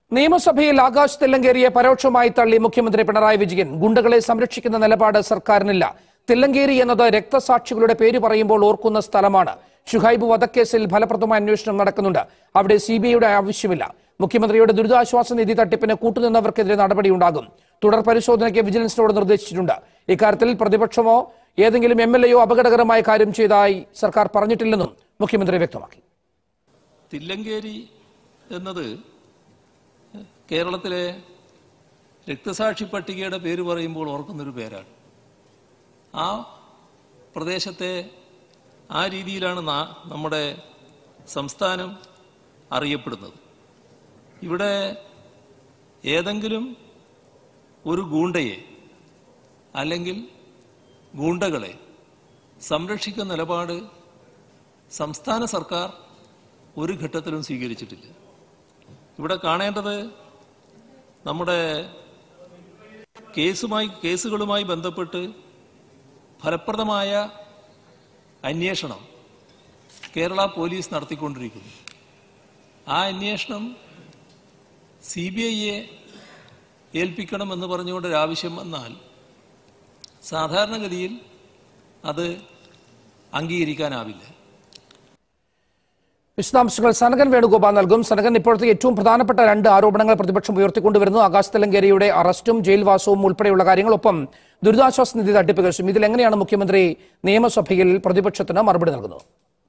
നിയമസഭയിൽ ആകാശ് തില്ലങ്കേരിയെ പരോക്ഷമായി തള്ളി മുഖ്യമന്ത്രി പിണറായി വിജയൻ ഗുണ്ടകളെ സംരക്ഷിക്കുന്ന നിലപാട് സർക്കാരിനില്ല തില്ലങ്കേരി എന്നത് രക്തസാക്ഷികളുടെ പേര് പറയുമ്പോൾ ഓർക്കുന്ന സ്ഥലമാണ് ഷുഹൈബ് വധക്കേസിൽ ഫലപ്രദമായ അന്വേഷണം നടക്കുന്നുണ്ട് അവിടെ സി ബി ഐയുടെ ആവശ്യമില്ല മുഖ്യമന്ത്രിയുടെ ദുരിതാശ്വാസ നിധി തട്ടിപ്പിന് കൂട്ടുനിന്നവർക്കെതിരെ നടപടിയുണ്ടാകും തുടർ പരിശോധനയ്ക്ക് വിജിലൻസിനോട് നിർദ്ദേശിച്ചിട്ടുണ്ട് ഇക്കാര്യത്തിൽ പ്രതിപക്ഷമോ ഏതെങ്കിലും എം എൽ എയോ അപകടകരമായ കാര്യം ചെയ്തതായി സർക്കാർ പറഞ്ഞിട്ടില്ലെന്നും മുഖ്യമന്ത്രി വ്യക്തമാക്കി തില്ലങ്കേരി എന്നത് കേരളത്തിലെ രക്തസാക്ഷി പട്ടികയുടെ പേര് പറയുമ്പോൾ ഓർക്കുന്നൊരു പേരാണ് ആ പ്രദേശത്തെ ആ രീതിയിലാണ് നാ- നമ്മുടെ സംസ്ഥാനം അറിയപ്പെടുന്നത് ഇവിടെ ഏതെങ്കിലും ഒരു ഗൂണ്ടയെ അല്ലെങ്കിൽ ഗൂണ്ടകളെ സംരക്ഷിക്കുന്ന നിലപാട് സംസ്ഥാന സർക്കാർ ഒരു ഘട്ടത്തിലും സ്വീകരിച്ചിട്ടില്ല ഇവിടെ കാണേണ്ടത് നമ്മുടെ കേസുമായി കേസുകളുമായി ബന്ധപ്പെട്ട് ഫലപ്രദമായ അന്വേഷണം കേരള പോലീസ് നടത്തിക്കൊണ്ടിരിക്കുന്നു ആ അന്വേഷണം സി ബി ഐയെ ഏൽപ്പിക്കണമെന്ന് പറഞ്ഞുകൊണ്ടൊരാവശ്യം വന്നാൽ സാധാരണഗതിയിൽ അത് അംഗീകരിക്കാനാവില്ല വിശദാംശങ്ങൾ സനകൻ വേണുഗോപാൽ നൽകും സനകൻ ഇപ്പോഴത്തെ ഏറ്റവും പ്രധാനപ്പെട്ട രണ്ട് ആരോപണങ്ങൾ പ്രതിപക്ഷം ഉയർത്തിക്കൊണ്ടുവരുന്നു ആകാശ് തെലങ്കേരിയുടെ അറസ്റ്റും ജയിൽവാസവും ഉൾപ്പെടെയുള്ള കാര്യങ്ങൾ ഒപ്പം ദുരിതാശ്വാസ നിധി തട്ടിപ്പ് കേസും ഇതിൽ എങ്ങനെയാണ് മുഖ്യമന്ത്രി നിയമസഭയിൽ പ്രതിപക്ഷത്തിന് മറുപടി നൽകുന്നത്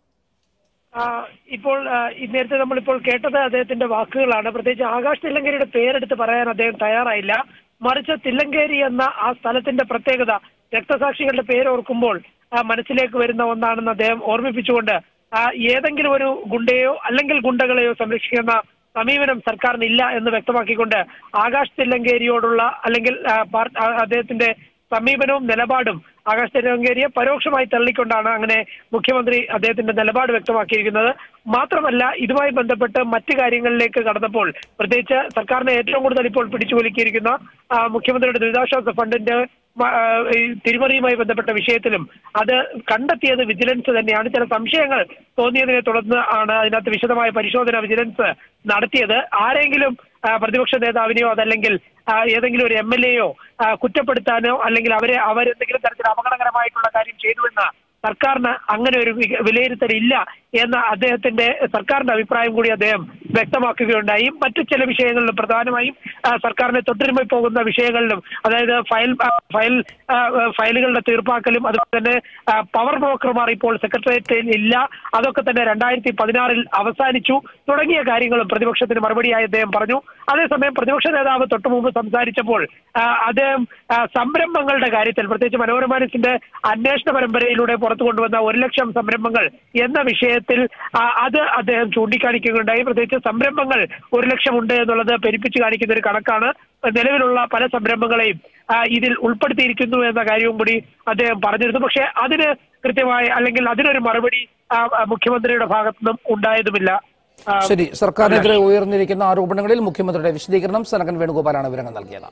ആ, ഇപ്പോൾ ആ, ഈ നേരത്തെ നമ്മളിപ്പോൾ കേട്ടത് അദ്ദേഹത്തിന്റെ വാക്കുകളാണ് പ്രത്യേകിച്ച് ആകാശ് തില്ലങ്കേരിയുടെ പേരെടുത്ത് പറയാൻ അദ്ദേഹം തയ്യാറായില്ല മറിച്ച് തില്ലങ്കേരി എന്ന ആ സ്ഥലത്തിന്റെ പ്രത്യേകത രക്തസാക്ഷികളുടെ പേര് ഓർക്കുമ്പോൾ ആ, മനസ്സിലേക്ക് വരുന്ന ഒന്നാണെന്ന് അദ്ദേഹം ഓർമ്മിപ്പിച്ചുകൊണ്ട് ആ, ഏതെങ്കിലും ഒരു ഗുണ്ടയോ അല്ലെങ്കിൽ ഗുണ്ടകളെയോ സംരക്ഷിക്കുന്ന സമീപനം സർക്കാരിനില്ല എന്ന് വ്യക്തമാക്കിക്കൊണ്ട് ആകാശ് തില്ലങ്കേരിയോടുള്ള അല്ലെങ്കിൽ ആ, പാർ- ആ, അദ്ദേഹത്തിന്റെ സമീപനവും നിലപാടും ആകാശ് തില്ലങ്കേരിയെ പരോക്ഷമായി തള്ളിക്കൊണ്ടാണ് അങ്ങനെ മുഖ്യമന്ത്രി അദ്ദേഹത്തിന്റെ നിലപാട് വ്യക്തമാക്കിയിരിക്കുന്നത് മാത്രമല്ല ഇതുമായി ബന്ധപ്പെട്ട് മറ്റു കാര്യങ്ങളിലേക്ക് കടന്നപ്പോൾ പ്രത്യേകിച്ച് സർക്കാരിനെ ഏറ്റവും കൂടുതൽ ഇപ്പോൾ പിടിച്ചുകുലുക്കിയിരിക്കുന്ന ആ, മുഖ്യമന്ത്രിയുടെ ദുരിതാശ്വാസ ഫണ്ടിന്റെ മ- ആ, ഈ തിരിമറിയുമായി ബന്ധപ്പെട്ട വിഷയത്തിലും അത് കണ്ടെത്തിയത് വിജിലൻസ് തന്നെയാണ് ചില സംശയങ്ങൾ തോന്നിയതിനെ തുടർന്ന് ആണ് അതിനകത്ത് വിശദമായ പരിശോധന വിജിലൻസ് നടത്തിയത് ആരെങ്കിലും ആ, പ്രതിപക്ഷ നേതാവിനെയോ അതല്ലെങ്കിൽ ആ, ഏതെങ്കിലും ഒരു എം എൽ എയോ കുറ്റപ്പെടുത്താനോ അല്ലെങ്കിൽ അവരെ അവരെന്തെങ്കിലും തരത്തിൽ അപകടകരമായിട്ടുള്ള കാര്യം ചെയ്തുവെന്ന് സർക്കാരിന് അങ്ങനെ ഒരു വി- വിലയിരുത്തലില്ല എന്ന അദ്ദേഹത്തിന്റെ സർക്കാരിന്റെ അഭിപ്രായം കൂടി അദ്ദേഹം വ്യക്തമാക്കുകയുണ്ടായി മറ്റു ചില വിഷയങ്ങളിലും പ്രധാനമായും ആ, സർക്കാരിനെ തൊട്ടിരുമ്പോൾ പോകുന്ന വിഷയങ്ങളിലും അതായത് ഫയൽ ആ, ഫയൽ ആ, ഫയലുകളുടെ തീർപ്പാക്കലും അതുപോലെ തന്നെ ആ, പവർ ബ്രോക്കർമാർ ഇപ്പോൾ സെക്രട്ടേറിയറ്റിൽ ഇല്ല അതൊക്കെ തന്നെ രണ്ടായിരത്തി പതിനാറിൽ അവസാനിച്ചു തുടങ്ങിയ കാര്യങ്ങളും പ്രതിപക്ഷത്തിന് മറുപടിയായി അദ്ദേഹം പറഞ്ഞു അതേസമയം പ്രതിപക്ഷ നേതാവ് തൊട്ടു മുമ്പ് സംസാരിച്ചപ്പോൾ ആ, അദ്ദേഹം ആ, സംരംഭങ്ങളുടെ കാര്യത്തിൽ പ്രത്യേകിച്ച് മനോരമ ന്യൂസിന്റെ അന്വേഷണ പരമ്പരയിലൂടെ പുറത്തു കൊണ്ടുവന്ന ഒരു ലക്ഷം സംരംഭങ്ങൾ എന്ന വിഷയത്തിൽ ആ, അത് അദ്ദേഹം ചൂണ്ടിക്കാണിക്കുകയുണ്ടായി പ്രത്യേകിച്ച് സംരംഭങ്ങൾ ഒരു ലക്ഷം ഉണ്ട് എന്നുള്ളത് പെരുപ്പിച്ച് കാണിക്കുന്ന ഒരു കണക്കാണ് നിലവിലുള്ള പല സംരംഭങ്ങളെയും ആ, ഇതിൽ ഉൾപ്പെടുത്തിയിരിക്കുന്നു എന്ന കാര്യവും കൂടി അദ്ദേഹം പറഞ്ഞിരുന്നു പക്ഷേ അതിന് കൃത്യമായ അല്ലെങ്കിൽ അതിനൊരു മറുപടി ആ, ആ, മുഖ്യമന്ത്രിയുടെ ഭാഗത്തുനിന്നും ഉണ്ടായതുമില്ല ആ, ശരി സർക്കാരിനെതിരെ ഉയർന്നിരിക്കുന്ന ആരോപണങ്ങളിൽ മുഖ്യമന്ത്രിയുടെ വിശദീകരണം സനകൻ വേണുഗോപാലാണ് വിവരങ്ങൾ നൽകിയത്